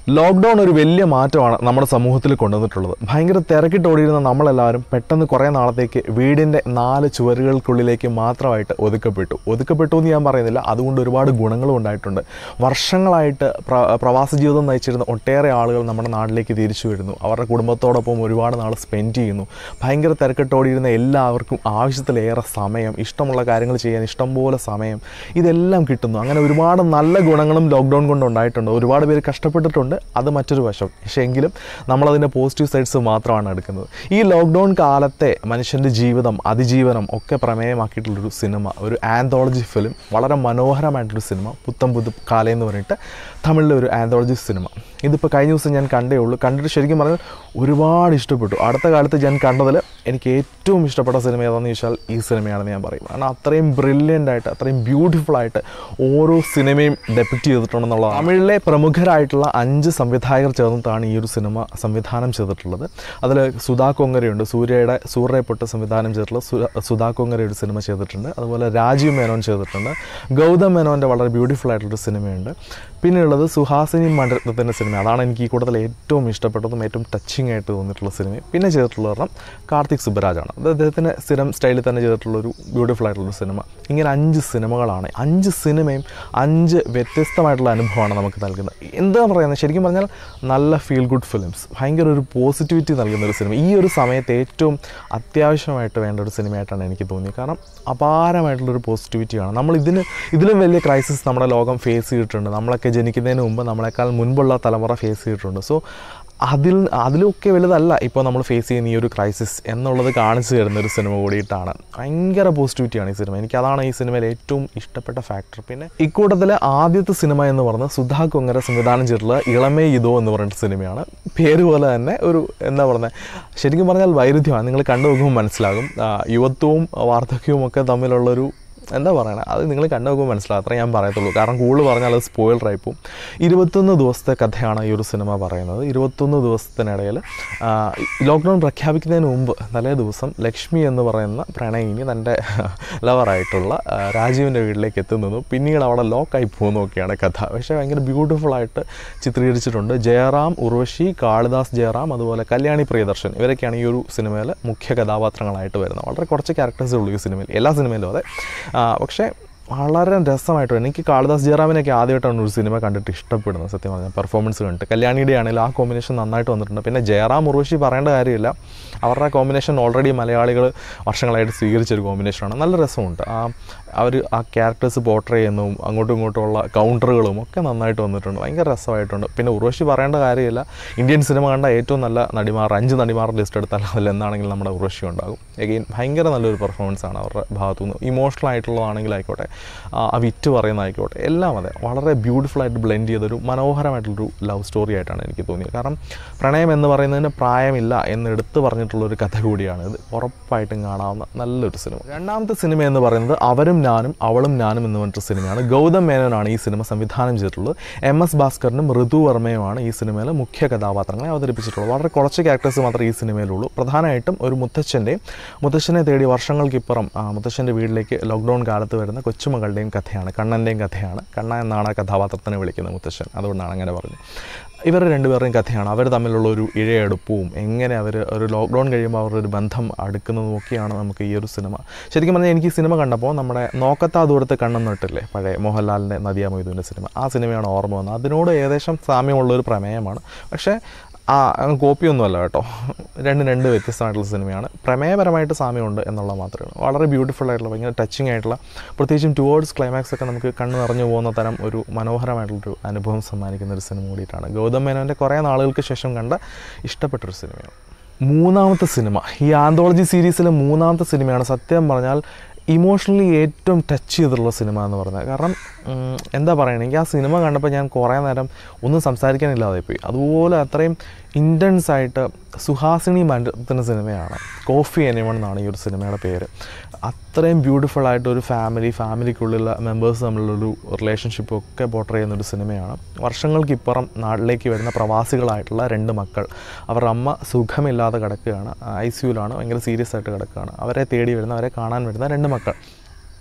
lockdown ഒരു വലിയ മാറ്റമാണ് നമ്മുടെ സമൂഹത്തിൽ കൊണ്ടുവന്നിട്ടുള്ളത് ഭയങ്കര തിരക്കിട്ടോടിയിരുന്ന നമ്മളെല്ലാവരും പെട്ടെന്ന് കുറേ നാളത്തേക്ക് വീടിൻ്റെ നാല് ചുവരുകൾക്കുള്ളിലേക്ക് മാത്രമായിട്ട് ഒതുക്കപ്പെട്ടു ഒതുക്കപ്പെട്ടു എന്ന് ഞാൻ പറയുന്നില്ല അതുകൊണ്ട് ഒരുപാട് ഗുണങ്ങളും ഉണ്ടായിട്ടുണ്ട് വർഷങ്ങളായിട്ട് പ്ര പ്രവാസ ജീവിതം നയിച്ചിരുന്ന ഒട്ടേറെ ആളുകൾ നമ്മുടെ നാട്ടിലേക്ക് തിരിച്ചു വരുന്നു അവരുടെ കുടുംബത്തോടൊപ്പം ഒരുപാട് നാൾ സ്പെൻഡ് ചെയ്യുന്നു ഭയങ്കര തിരക്കിട്ടോടിയിരുന്ന എല്ലാവർക്കും ആവശ്യത്തിലേറെ സമയം ഇഷ്ടമുള്ള കാര്യങ്ങൾ ചെയ്യാൻ ഇഷ്ടംപോലെ സമയം ഇതെല്ലാം കിട്ടുന്നു അങ്ങനെ ഒരുപാട് നല്ല ഗുണങ്ങളും ലോക്ക്ഡൗൺ കൊണ്ട് ഉണ്ടായിട്ടുണ്ട് ഒരുപാട് പേര് കഷ്ടപ്പെട്ടിട്ടുണ്ട് അത് മറ്റൊരു വശം പക്ഷേ എങ്കിലും നമ്മളതിൻ്റെ പോസിറ്റീവ് സൈഡ്സ് മാത്രമാണ് എടുക്കുന്നത് ഈ ലോക്ക്ഡൗൺ കാലത്തെ മനുഷ്യൻ്റെ ജീവിതം അതിജീവനം ഒക്കെ പ്രമേയമാക്കിയിട്ടുള്ളൊരു സിനിമ ഒരു ആന്തോളജി ഫിലിം വളരെ മനോഹരമായിട്ടൊരു സിനിമ പുത്തം പുതു കാല എന്ന് പറഞ്ഞിട്ട് തമിഴിലെ ഒരു ആന്തോളജി സിനിമ ഇതിപ്പോൾ കഴിഞ്ഞ ദിവസം ഞാൻ കണ്ടേ ഉള്ളൂ കണ്ടിട്ട് ശരിക്കും പറഞ്ഞാൽ ഒരുപാട് ഇഷ്ടപ്പെട്ടു അടുത്ത കാലത്ത് ഞാൻ കണ്ടതിൽ എനിക്ക് ഏറ്റവും ഇഷ്ടപ്പെട്ട സിനിമ ഏതാണെന്ന് ചോദിച്ചാൽ ഈ സിനിമയാണെന്ന് ഞാൻ പറയും കാരണം അത്രയും ബ്രില്യൻ്റ് ആയിട്ട് അത്രയും ബ്യൂട്ടിഫുൾ ആയിട്ട് ഓരോ സിനിമയും ഡെപ്പിക്റ്റ് ചെയ്തിട്ടുണ്ടെന്നുള്ളതാണ് തമിഴിലെ പ്രമുഖരായിട്ടുള്ള അഞ്ച് സംവിധായകർ ചേർന്നിട്ടാണ് ഈ ഒരു സിനിമ സംവിധാനം ചെയ്തിട്ടുള്ളത് അതിൽ സുധാ കൊങ്ങരയുണ്ട് സൂര്യയുടെ സൂര്യയെ പൊട്ട് സംവിധാനം ചെയ്തിട്ടുള്ള സു- സുധാ കൊങ്ങര ഒരു സിനിമ ചെയ്തിട്ടുണ്ട് അതുപോലെ രാജീവ് മേനോൻ ചെയ്തിട്ടുണ്ട് ഗൗതം മേനോൻ്റെ വളരെ ബ്യൂട്ടിഫുൾ ആയിട്ടുള്ളൊരു സിനിമയുണ്ട് പിന്നെയുള്ളത് സുഹാസിനി മണ്ഡലത്തിൻ്റെ സിനിമ അതാണ് എനിക്ക് ഈ കൂട്ടത്തിൽ ഏറ്റവും ഇഷ്ടപ്പെട്ടതും ഏറ്റവും ടച്ചിങ് ആയിട്ട് തോന്നിയിട്ടുള്ള സിനിമ പിന്നെ ചെയ്തിട്ടുള്ള ഒരെണ്ണം കാർത്തിക് സുബരാജാണ് അത് അദ്ദേഹത്തിൻ്റെ സ്ഥിരം സ്റ്റൈലിൽ തന്നെ ചെയ്തിട്ടുള്ളൊരു ബ്യൂട്ടിഫുൾ ആയിട്ടുള്ളൊരു സിനിമ ഇങ്ങനെ അഞ്ച് സിനിമകളാണ് അഞ്ച് സിനിമയും അഞ്ച് വ്യത്യസ്തമായിട്ടുള്ള അനുഭവമാണ് നമുക്ക് നൽകുന്നത് എന്താ പറയുന്നത് ശരിക്കും പറഞ്ഞാൽ നല്ല ഫീൽ ഗുഡ് ഫിലിംസ് ഭയങ്കര ഒരു പോസിറ്റിവിറ്റി നൽകുന്ന ഒരു സിനിമ ഈ ഒരു സമയത്ത് ഏറ്റവും അത്യാവശ്യമായിട്ട് വേണ്ട ഒരു സിനിമയായിട്ടാണ് എനിക്ക് തോന്നിയത് കാരണം അപാരമായിട്ടുള്ളൊരു പോസിറ്റിവിറ്റിയാണ് നമ്മൾ ഇതിന് ഇതിലും വലിയ ക്രൈസിസ് നമ്മുടെ ലോകം ഫേസ് ചെയ്തിട്ടുണ്ട് നമ്മളൊക്കെ ജനിക്കുന്നതിന് മുമ്പ് നമ്മളെക്കാൾ മുൻപുള്ള തലമുറ ഫേസ് ചെയ്തിട്ടുണ്ട് സോ അതിൽ അതിലൊക്കെ വലുതല്ല ഇപ്പോൾ നമ്മൾ ഫേസ് ചെയ്യുന്ന ഈ ഒരു ക്രൈസിസ് എന്നുള്ളത് കാണിച്ചു തരുന്ന ഒരു സിനിമ കൂടിയിട്ടാണ് ഭയങ്കര പോസിറ്റിവിറ്റിയാണ് ഈ സിനിമ എനിക്ക് അതാണ് ഈ സിനിമയിൽ ഏറ്റവും ഇഷ്ടപ്പെട്ട ഫാക്ടർ പിന്നെ ഇക്കൂട്ടത്തിലെ ആദ്യത്തെ സിനിമ എന്ന് പറയുന്നത് സുധാ കൊങ്ങര സംവിധാനം ചെയ്തിട്ടുള്ള ഇളമേ ഇതോ എന്ന് പറഞ്ഞിട്ട് സിനിമയാണ് പേര് പോലെ തന്നെ ഒരു എന്താ പറയുന്നത് ശരിക്കും പറഞ്ഞാൽ വൈരുദ്ധ്യമാണ് നിങ്ങൾ കണ്ടു നോക്കുമ്പോൾ മനസ്സിലാകും ആ, യുവത്വവും വാർദ്ധക്യവും ഒക്കെ തമ്മിലുള്ളൊരു എന്താ പറയണത് അത് നിങ്ങൾ കണ്ടു നോക്കുമ്പോൾ മനസ്സിലാവും അത്രേ ഞാൻ പറയത്തുള്ളൂ കാരണം കൂടുതൽ പറഞ്ഞാൽ അത് സ്പോയിൽ ആയിപ്പോവും ഇരുപത്തൊന്ന് ദിവസത്തെ കഥയാണ് ഈ ഒരു സിനിമ പറയുന്നത് ഇരുപത്തൊന്ന് ദിവസത്തിനിടയിൽ ലോക്ക്ഡൗൺ പ്രഖ്യാപിക്കുന്നതിന് മുമ്പ് തലേ ദിവസം ലക്ഷ്മി എന്ന് പറയുന്ന പ്രണയിനി തൻ്റെ ലവറായിട്ടുള്ള രാജീവിൻ്റെ വീട്ടിലേക്ക് എത്തുന്നതും പിന്നീട് അവിടെ ലോക്കായി പോകുന്നതൊക്കെയാണ് കഥ പക്ഷേ ഭയങ്കര ബ്യൂട്ടിഫുൾ ആയിട്ട് ചിത്രീകരിച്ചിട്ടുണ്ട് ജയറാം ഉർവശി കാളിദാസ് ജയറാം അതുപോലെ കല്യാണി പ്രിയദർശൻ ഇവരൊക്കെയാണ് ഈ ഒരു സിനിമയിൽ മുഖ്യ കഥാപാത്രങ്ങളായിട്ട് വരുന്നത് വളരെ കുറച്ച് ക്യാരക്ടേഴ്സേ ഉള്ളൂ ഈ സിനിമയിൽ എല്ലാ സിനിമയിലും അതെ ആ, പക്ഷേ വളരെ രസമായിട്ട് എനിക്ക് കാളിദാസ് ജയറാമിനൊക്കെ ആദ്യമായിട്ടാണ് ഒരു സിനിമ കണ്ടിട്ട് ഇഷ്ടപ്പെടുന്നത് സത്യം പറഞ്ഞാൽ പെർഫോമൻസ് കണ്ടിട്ട് കല്യാണിയുടെ ആണെങ്കിലും ആ കോമ്പിനേഷൻ നന്നായിട്ട് വന്നിട്ടുണ്ട് പിന്നെ ജയറാം ഉർവശി പറയേണ്ട കാര്യമില്ല അവരുടെ കോമ്പിനേഷൻ ഓൾറെഡി മലയാളികൾ വർഷങ്ങളായിട്ട് സ്വീകരിച്ചൊരു കോമ്പിനേഷനാണ് നല്ല രസമുണ്ട് ആ അവർ ആ ക്യാരക്ടേഴ്സ് പോർട്രേ ചെയ്യുന്നതും അങ്ങോട്ടും ഇങ്ങോട്ടുമുള്ള കൗണ്ടറുകളും ഒക്കെ നന്നായിട്ട് വന്നിട്ടുണ്ട് ഭയങ്കര രസമായിട്ടുണ്ട് പിന്നെ ഉർവശി പറയേണ്ട കാര്യമില്ല ഇന്ത്യൻ സിനിമ കണ്ട ഏറ്റവും നല്ല നടിമാർ അഞ്ച് നടിമാർ ലിസ്റ്റ് എടുത്താൽ അതിൽ എന്താണെങ്കിലും നമ്മുടെ ഉർവശി ഉണ്ടാകും എഗെയിൻ ഭയങ്കര നല്ലൊരു പെർഫോമൻസ് ആണ് അവരുടെ ഭാഗത്തുനിന്ന് ഇമോഷണൽ ആയിട്ടുള്ളതാണെങ്കിൽ ആയിക്കോട്ടെ ആ ആ വിറ്റ് പറയുന്നതായിക്കോട്ടെ എല്ലാം അതെ വളരെ ബ്യൂട്ടിഫുൾ ആയിട്ട് ബ്ലെൻഡ് ചെയ്തൊരു മനോഹരമായിട്ടുള്ളൊരു ലവ് സ്റ്റോറി ആയിട്ടാണ് എനിക്ക് തോന്നിയത് കാരണം പ്രണയം എന്ന് പറയുന്നതിന് പ്രായമില്ല എന്ന് എടുത്തു പറഞ്ഞിട്ടുള്ളൊരു കഥ കൂടിയാണ് ഇത് ഉറപ്പായിട്ടും കാണാവുന്ന നല്ലൊരു സിനിമ രണ്ടാമത്തെ സിനിമ എന്ന് പറയുന്നത് അവരും ഞാനും അവളും ഞാനും എന്ന് പറഞ്ഞിട്ട് സിനിമയാണ് ഗൗതം മേനോനാണ് ഈ സിനിമ സംവിധാനം ചെയ്തിട്ടുള്ളത് എം എസ് ഭാസ്കറിനും ഋതു വർമ്മയുമാണ് ഈ സിനിമയിൽ മുഖ്യ കഥാപാത്രങ്ങളെ അവതരിപ്പിച്ചിട്ടുള്ളത് വളരെ കുറച്ച് ക്യാരക്ടേഴ്സ് മാത്രമേ ഈ സിനിമയിലുള്ളൂ പ്രധാനമായിട്ടും ഒരു മുത്തച്ഛൻ്റെയും മുത്തച്ഛനെ തേടി വർഷങ്ങൾക്കിപ്പുറം ആ, മുത്തച്ഛൻ്റെ വീട്ടിലേക്ക് ലോക്ക്ഡൗൺ കാലത്ത് വരുന്ന കൊച്ചുമകളുടെയും കഥയാണ് കണ്ണൻ്റെയും കഥയാണ് കണ്ണ എന്നാണ് ആ കഥാപാത്രത്തിനെ വിളിക്കുന്നത് മുത്തച്ഛൻ അതുകൊണ്ടാണ് അങ്ങനെ പറഞ്ഞത് ഇവരുടെ രണ്ടുപേരുടെയും കഥയാണ് അവർ തമ്മിലുള്ള ഒരു ഇഴയെടുപ്പവും എങ്ങനെ അവർ ഒരു ലോക്ക്ഡൗൺ കഴിയുമ്പോൾ അവരുടെ ഒരു ബന്ധം അടുക്കുന്നതും ഒക്കെയാണ് നമുക്ക് ഈ ഒരു സിനിമ ശരിക്കും പറഞ്ഞാൽ എനിക്ക് ഈ സിനിമ കണ്ടപ്പോൾ നമ്മുടെ നോക്കത്താ ദൂരത്ത് കണ്ണെന്നിട്ടില്ലേ പഴയ മോഹൻലാലിൻ്റെ നദിയ മൊയ്തുവിൻ്റെ സിനിമ ആ സിനിമയാണ് ഓർമ്മ വന്നത് അതിനോട് ഏകദേശം സാമ്യമുള്ള ഒരു പ്രമേയമാണ് പക്ഷേ ആ അങ്ങ് കോപ്പിയൊന്നുമല്ല കേട്ടോ രണ്ടും രണ്ട് വ്യത്യസ്തമായിട്ടുള്ള സിനിമയാണ് പ്രമേയപരമായിട്ട് സാമ്യമുണ്ട് എന്നുള്ളത് മാത്രമേ ഉള്ളൂ വളരെ ബ്യൂട്ടിഫുൾ ആയിട്ടുള്ള ഭയങ്കര ടച്ചിങ് ആയിട്ടുള്ള പ്രത്യേകിച്ചും ടുവേർഡ്സ് ക്ലൈമാക്സ് ഒക്കെ നമുക്ക് കണ്ണ് നിറഞ്ഞു പോകുന്ന തരം ഒരു മനോഹരമായിട്ടുള്ളൊരു അനുഭവം സമ്മാനിക്കുന്ന ഒരു സിനിമ കൂടിയിട്ടാണ് ഗൗതം മേനോൻ്റെ കുറേ നാളുകൾക്ക് ശേഷം കണ്ട ഇഷ്ടപ്പെട്ടൊരു സിനിമയാണ് മൂന്നാമത്തെ സിനിമ ഈ ആന്തോളജി സീരീസിലെ മൂന്നാമത്തെ സിനിമയാണ് സത്യം പറഞ്ഞാൽ ഇമോഷണലി ഏറ്റവും ടച്ച് ചെയ്തിട്ടുള്ള സിനിമ എന്ന് പറഞ്ഞത് കാരണം ഉം, എന്താ പറയുക എനിക്ക് ആ സിനിമ കണ്ടപ്പോൾ ഞാൻ കുറേ നേരം ഒന്നും സംസാരിക്കാനില്ലാതെ പോയി അതുപോലെ അത്രയും ഇൻറ്റൻസ് ആയിട്ട് സുഹാസിനി മണ്ഡലത്തിൻ്റെ സിനിമയാണ് കോഫി എനിവൺ എന്നാണ് ഈ ഒരു സിനിമയുടെ പേര് അത്രയും ബ്യൂട്ടിഫുൾ ആയിട്ട് ഒരു ഫാമിലി ഫാമിലിക്കുള്ളിലുള്ള മെമ്പേഴ്സ് തമ്മിലുള്ളൊരു റിലേഷൻഷിപ്പ് ഒക്കെ പോർട്രേ ചെയ്യുന്ന ഒരു സിനിമയാണ് വർഷങ്ങൾക്കിപ്പുറം നാട്ടിലേക്ക് വരുന്ന പ്രവാസികളായിട്ടുള്ള രണ്ട് മക്കൾ അവരുടെ അമ്മ സുഖമില്ലാതെ കിടക്കുകയാണ് ഐ സിയുലാണ് ഭയങ്കര സീരിയസ് ആയിട്ട് കിടക്കുകയാണ് അവരെ തേടി വരുന്ന അവരെ കാണാൻ വരുന്ന രണ്ട് മക്കൾ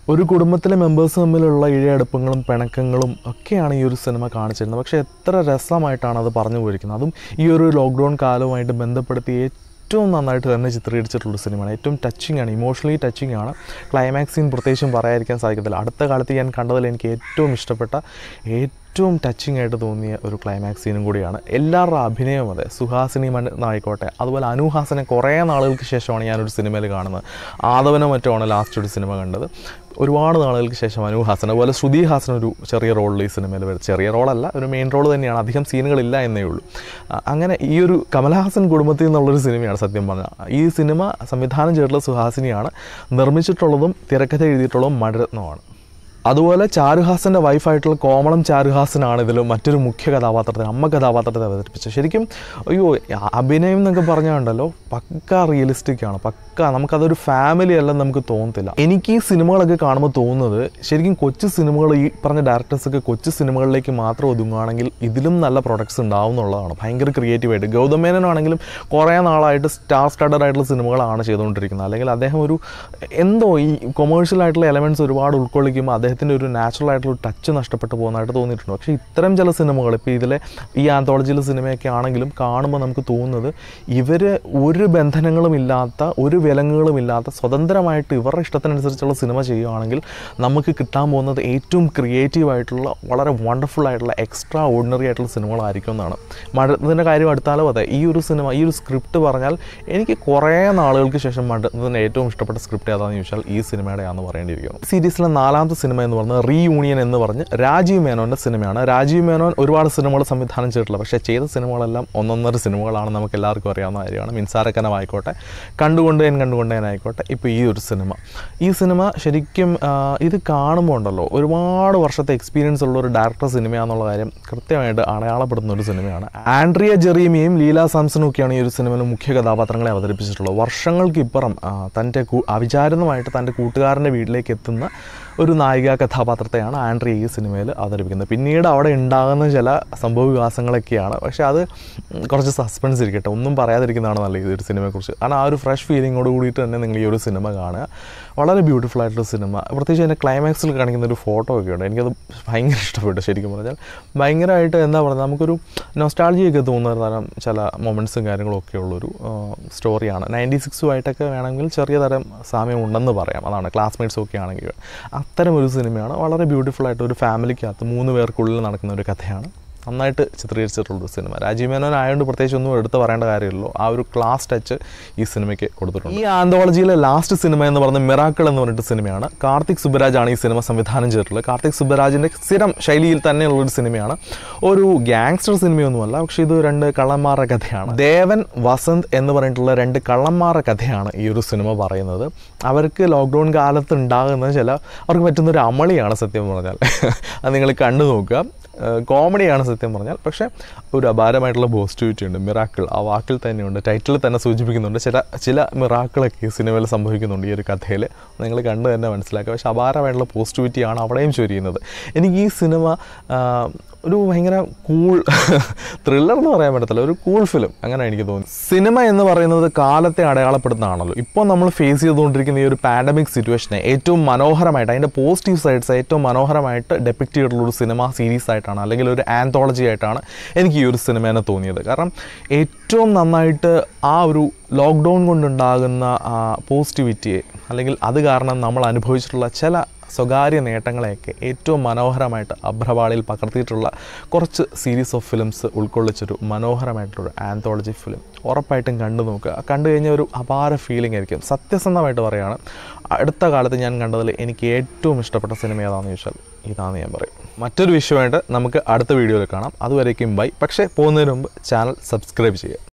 ഒരു കുടുംബത്തിലെ മെമ്പേഴ്സ് തമ്മിലുള്ള ഇഴയടുപ്പങ്ങളും പിണക്കങ്ങളും ഒക്കെയാണ് ഈ ഒരു സിനിമ കാണിച്ചിരുന്നത് പക്ഷേ എത്ര രസമായിട്ടാണ് അത് പറഞ്ഞു പോയിരിക്കുന്നത് അതും ഈ ഒരു ലോക്ക്ഡൗൺ കാലവുമായിട്ട് ബന്ധപ്പെടുത്തി ഏറ്റവും നന്നായിട്ട് തന്നെ ചിത്രീകരിച്ചിട്ടുള്ള സിനിമയാണ് ഏറ്റവും ടച്ചിങ് ആണ് ഇമോഷണലി ടച്ചിങ് ആണ് ക്ലൈമാക്സ് സീൻ പ്രത്യേകിച്ചും പറയാതിരിക്കാൻ സാധിക്കത്തില്ല അടുത്ത കാലത്ത് ഞാൻ കണ്ടതിൽ എനിക്ക് ഏറ്റവും ഇഷ്ടപ്പെട്ട ഏറ്റവും ടച്ചിങ് ആയിട്ട് തോന്നിയ ഒരു ക്ലൈമാക്സ് സീനും കൂടിയാണ് എല്ലാവരുടെ അഭിനയവും അതെ സുഹാസിനി മന്നായിക്കോട്ടെ അതുപോലെ അനുഹാസനെ കുറേ നാളുകൾക്ക് ശേഷമാണ് ഞാനൊരു സിനിമയിൽ കാണുന്നത് ആദവനോ മറ്റോ ആണ് ലാസ്റ്റ് ഒരു സിനിമ കണ്ടത് ഒരുപാട് നാളുകൾക്ക് ശേഷം അനുഹാസൻ അതുപോലെ ശ്രുതി ഹാസൻ ഒരു ചെറിയ റോളിൽ ഈ സിനിമയിൽ വരും ചെറിയ റോളല്ല ഒരു മെയിൻ റോൾ തന്നെയാണ് അധികം സീനുകളില്ല എന്നേ ഉള്ളൂ ആ, അങ്ങനെ ഈ ഒരു കമലഹാസൻ കുടുംബത്തിൽ നിന്നുള്ളൊരു സിനിമയാണ് സത്യം പറഞ്ഞാൽ ഈ സിനിമ സംവിധാനം ചെയ്തിട്ടുള്ള സുഹാസിനിയാണ് നിർമ്മിച്ചിട്ടുള്ളതും തിരക്കഥ എഴുതിയിട്ടുള്ളതും മഴരത്നമാണ് അതുപോലെ ചാരുഹാസൻ്റെ വൈഫായിട്ടുള്ള കോമളം ചാരുഹാസനാണ് ഇതിൽ മറ്റൊരു മുഖ്യ കഥാപാത്രത്തെ അമ്മ കഥാപാത്രത്തെ അവതരിപ്പിച്ചത് ശരിക്കും അയ്യോ അഭിനയം എന്നൊക്കെ പറഞ്ഞാണ്ടല്ലോ പക്ക റിയലിസ്റ്റിക് ആണ് പക്ക നമുക്കതൊരു ഫാമിലി അല്ലെന്ന് നമുക്ക് തോന്നത്തില്ല എനിക്ക് ഈ സിനിമകളൊക്കെ കാണുമ്പോൾ തോന്നുന്നത് ശരിക്കും കൊച്ചു സിനിമകൾ ഈ പറഞ്ഞ ഡയറക്ടേഴ്സൊക്കെ കൊച്ചു സിനിമകളിലേക്ക് മാത്രം ഒതുങ്ങുകയാണെങ്കിൽ ഇതിലും നല്ല പ്രൊഡക്ട്സ് ഉണ്ടാവും എന്നുള്ളതാണ് ഭയങ്കര ക്രിയേറ്റീവായിട്ട് ഗൗതം മേനോനാണെങ്കിലും കുറേ നാളായിട്ട് സ്റ്റാർ സ്റ്റഡഡ് ആയിട്ടുള്ള സിനിമകളാണ് ചെയ്തുകൊണ്ടിരിക്കുന്നത് അല്ലെങ്കിൽ അദ്ദേഹം ഒരു എന്തോ ഈ കൊമേഴ്ഷ്യൽ ആയിട്ടുള്ള എലമെൻറ്റ്സ് ഒരുപാട് ഉൾക്കൊള്ളിക്കുമ്പോൾ അദ്ദേഹത്തിൻ്റെ ഒരു നാച്ചുറൽ ആയിട്ടുള്ള ഒരു ടച്ച് നഷ്ടപ്പെട്ടു പോകുന്നതായിട്ട് തോന്നിയിട്ടുണ്ട് പക്ഷേ ഇത്തരം ചില സിനിമകൾ ഇപ്പോൾ ഇതിലെ ഈ ആന്തോളജിയിലെ സിനിമയൊക്കെ ആണെങ്കിലും കാണുമ്പോൾ നമുക്ക് തോന്നുന്നത് ഇവർ ഒരു ബന്ധനങ്ങളും ഇല്ലാത്ത ഒരു വിലങ്ങുകളും ഇല്ലാത്ത സ്വതന്ത്രമായിട്ട് ഇവരുടെ ഇഷ്ടത്തിനനുസരിച്ചുള്ള സിനിമ ചെയ്യുകയാണെങ്കിൽ നമുക്ക് കിട്ടാൻ പോകുന്നത് ഏറ്റവും ക്രിയേറ്റീവ് ആയിട്ടുള്ള വളരെ വണ്ടർഫുൾ ആയിട്ടുള്ള എക്സ്ട്രാ ഓർഡിനറി ആയിട്ടുള്ള സിനിമകളായിരിക്കും എന്നാണ് മഴത്തിൻ്റെ കാര്യം എടുത്താലും അതെ ഈ ഒരു സിനിമ ഈ ഒരു സ്ക്രിപ്റ്റ് പറഞ്ഞാൽ എനിക്ക് കുറേ നാളുകൾക്ക് ശേഷം മഴത്തിന് ഏറ്റവും ഇഷ്ടപ്പെട്ട സ്ക്രിപ്റ്റ് ഏതാണെന്ന് ചോദിച്ചാൽ ഈ സിനിമയുടെ ആണെന്ന് പറയേണ്ടിയിരിക്കുന്നു സീരീസിലെ നാലാമത്തെ സിനിമ എന്ന് പറയുന്നത് റീ യൂണിയൻ എന്ന് പറഞ്ഞ് രാജീവ് മേനോൻ്റെ സിനിമയാണ് രാജീവ് മേനോൻ ഒരുപാട് സിനിമകൾ സംവിധാനം ചെയ്തിട്ടുള്ള പക്ഷേ ചെയ്ത സിനിമകളെല്ലാം ഒന്നൊന്നര സിനിമകളാണ് നമുക്ക് എല്ലാവർക്കും അറിയാവുന്ന കാര്യമാണ് മിൻസാരക്കനമായിക്കോട്ടെ കണ്ടുകൊണ്ട് ഞാൻ കണ്ടുകൊണ്ട് ഞാൻ ആയിക്കോട്ടെ ഇപ്പോൾ ഈ ഒരു സിനിമ ഈ സിനിമ ശരിക്കും ആ, ഇത് കാണുമ്പോൾ ഉണ്ടല്ലോ ഒരുപാട് വർഷത്തെ എക്സ്പീരിയൻസ് ഉള്ള ഒരു ഡയറക്ടർ സിനിമയാണെന്നുള്ള കാര്യം കൃത്യമായിട്ട് അടയാളപ്പെടുന്ന ഒരു സിനിമയാണ് ആൻഡ്രിയ ജെറീമിയും ലീല സാംസണും ഒക്കെയാണ് ഈ ഒരു സിനിമയിൽ മുഖ്യ കഥാപാത്രങ്ങളെ അവതരിപ്പിച്ചിട്ടുള്ളത് വർഷങ്ങൾക്ക് ഇപ്പുറം ആ, തൻ്റെ കൂ- അവിചാരിതമായിട്ട് തൻ്റെ കൂട്ടുകാരൻ്റെ വീട്ടിലേക്ക് എത്തുന്ന ഒരു നായിക കഥാപാത്രത്തെയാണ് ആൻഡ്രിയ ഈ സിനിമയിൽ അവതരിപ്പിക്കുന്നത് പിന്നീട് അവിടെ ഉണ്ടാകുന്ന ചില സംഭവ വികാസങ്ങളൊക്കെയാണ് പക്ഷേ അത് ഉം, കുറച്ച് സസ്പെൻസ് ഇരിക്കട്ടെ ഒന്നും പറയാതിരിക്കുന്നതാണ് നല്ലത് ഈ ഒരു സിനിമയെക്കുറിച്ച് കാരണം ആ ഒരു ഫ്രഷ് ഫീലിങ്ങോട് കൂടിയിട്ട് തന്നെ നിങ്ങൾ ഈ ഒരു സിനിമ കാണുക വളരെ ബ്യൂട്ടിഫുൾ ആയിട്ടുള്ള സിനിമ പ്രത്യേകിച്ച് അതിൻ്റെ ക്ലൈമാക്സിൽ കാണിക്കുന്ന ഒരു ഫോട്ടോ ഒക്കെ ഉണ്ട് എനിക്കത് ഭയങ്കര ഇഷ്ടപ്പെട്ടു ശരിക്കും പറഞ്ഞാൽ ഭയങ്കരമായിട്ട് എന്താ പറയുക നമുക്കൊരു നൊസ്റ്റാൾജിയൊക്കെ തോന്നുന്ന തരം ചില മൊമെൻറ്റ്സും കാര്യങ്ങളും ഒക്കെ ഉള്ളൊരു സ്റ്റോറിയാണ് നയൻറ്റി സിക്സുമായിട്ടൊക്കെ വേണമെങ്കിൽ ചെറിയ തരം സാമ്യം ഉണ്ടെന്ന് പറയാം അതാണ് ക്ലാസ്മേറ്റ്സും ഒക്കെ ആണെങ്കിൽ അത്തരം ഒരു സിനിമയാണ് വളരെ ബ്യൂട്ടിഫുൾ ആയിട്ട് ഒരു ഫാമിലിക്കകത്ത് മൂന്ന് പേർക്കുള്ളിൽ നടക്കുന്ന ഒരു കഥയാണ് നന്നായിട്ട് ചിത്രീകരിച്ചിട്ടുള്ളൊരു സിനിമ രാജീവ് മേനോൻ ആയതുകൊണ്ട് പ്രത്യേകിച്ച് ഒന്നും എടുത്ത് പറയേണ്ട കാര്യമില്ലല്ലോ ആ ഒരു ക്ലാസ് ടച്ച് ഈ സിനിമയ്ക്ക് കൊടുത്തിട്ടുണ്ട് ഈ ആന്തോളജിയിലെ ലാസ്റ്റ് സിനിമ എന്ന് പറയുന്നത് മിറാക്കിൾ എന്ന് പറഞ്ഞിട്ട് സിനിമയാണ് കാർത്തിക് സുബരാജ് ആണ് ഈ സിനിമ സംവിധാനം ചെയ്തിട്ടുള്ളത് കാർത്തിക് സുബരാജിൻ്റെ സ്ഥിരം ശൈലിയിൽ തന്നെയുള്ള ഒരു സിനിമയാണ് ഒരു ഗാങ്സ്റ്റർ സിനിമയൊന്നുമല്ല പക്ഷേ ഇത് രണ്ട് കള്ളന്മാരുടെ കഥയാണ് ദേവൻ വസന്ത് എന്ന് പറഞ്ഞിട്ടുള്ള രണ്ട് കള്ളന്മാരുടെ കഥയാണ് ഈ ഒരു സിനിമ പറയുന്നത് അവർക്ക് ലോക്ക്ഡൗൺ കാലത്ത് ഉണ്ടാകുന്ന ചില അവർക്ക് പറ്റുന്ന ഒരു അമളിയാണ് സത്യം പറഞ്ഞാൽ അത് നിങ്ങൾ കണ്ടു നോക്കുക കോമഡിയാണ് സത്യം പറഞ്ഞാൽ പക്ഷേ ഒരു അപാരമായിട്ടുള്ള പോസിറ്റിവിറ്റി ഉണ്ട് മിറാക്കിൾ ആ വാക്കിൽ തന്നെയുണ്ട് ടൈറ്റിൽ തന്നെ സൂചിപ്പിക്കുന്നുണ്ട് ചില ചില മിറാക്കിളൊക്കെ ഈ സിനിമയിൽ സംഭവിക്കുന്നുണ്ട് ഈ ഒരു കഥയിൽ നിങ്ങൾ കണ്ട് തന്നെ മനസ്സിലാക്കുക പക്ഷേ അപാരമായിട്ടുള്ള പോസിറ്റിവിറ്റിയാണ് അവിടെയും ചൊരിയുന്നത് എനിക്ക് ഈ സിനിമ ആ, ഒരു ഭയങ്കര കൂൾ ത്രില്ലർ എന്ന് പറയാൻ പറ്റത്തില്ല ഒരു കൂൾ ഫിലിം അങ്ങനെ എനിക്ക് തോന്നി സിനിമ എന്ന് പറയുന്നത് കാലത്തെ അടയാളപ്പെടുന്നതാണല്ലോ ഇപ്പോൾ നമ്മൾ ഫേസ് ചെയ്തുകൊണ്ടിരിക്കുന്ന ഈ ഒരു പാൻഡമിക് സിറ്റുവേഷനെ ഏറ്റവും മനോഹരമായിട്ട് അതിൻ്റെ പോസിറ്റീവ് സൈഡ്സ് ഏറ്റവും മനോഹരമായിട്ട് ഡെപ്പിക്റ്റ് ചെയ്തിട്ടുള്ള ഒരു സിനിമ സീരീസ് ആയിട്ടാണ് അല്ലെങ്കിൽ ഒരു ആന്തോളജി ആയിട്ടാണ് എനിക്ക് ഈ ഒരു സിനിമേനെ തോന്നിയത് കാരണം ഏറ്റവും നന്നായിട്ട് ആ ഒരു ലോക്ക്ഡൗൺ കൊണ്ടുണ്ടാകുന്ന ആ പോസിറ്റിവിറ്റിയെ അല്ലെങ്കിൽ അത് കാരണം നമ്മൾ അനുഭവിച്ചിട്ടുള്ള ചില സ്വകാര്യ നേട്ടങ്ങളെയൊക്കെ ഏറ്റവും മനോഹരമായിട്ട് അഭ്രവാളിയിൽ പകർത്തിയിട്ടുള്ള കുറച്ച് സീരീസ് ഓഫ് ഫിലിംസ് ഉൾക്കൊള്ളിച്ചൊരു മനോഹരമായിട്ടുള്ളൊരു ആന്തോളജി ഫിലിം ഉറപ്പായിട്ടും കണ്ടു നോക്കുക കണ്ടു കഴിഞ്ഞാൽ ഒരു അപാര ഫീലിംഗ് ആയിരിക്കും സത്യസന്ധമായിട്ട് പറയുകയാണ് അടുത്ത കാലത്ത് ഞാൻ കണ്ടതിൽ എനിക്ക് ഏറ്റവും ഇഷ്ടപ്പെട്ട സിനിമ ഏതാണെന്ന് ചോദിച്ചാൽ ഇതാണെന്ന് ഞാൻ പറയും മറ്റൊരു വിഷയമായിട്ട് നമുക്ക് അടുത്ത വീഡിയോയിൽ കാണാം അതുവരേക്കും ബൈ പക്ഷേ പോകുന്നതിന് മുമ്പ് ചാനൽ സബ്സ്ക്രൈബ് ചെയ്യുക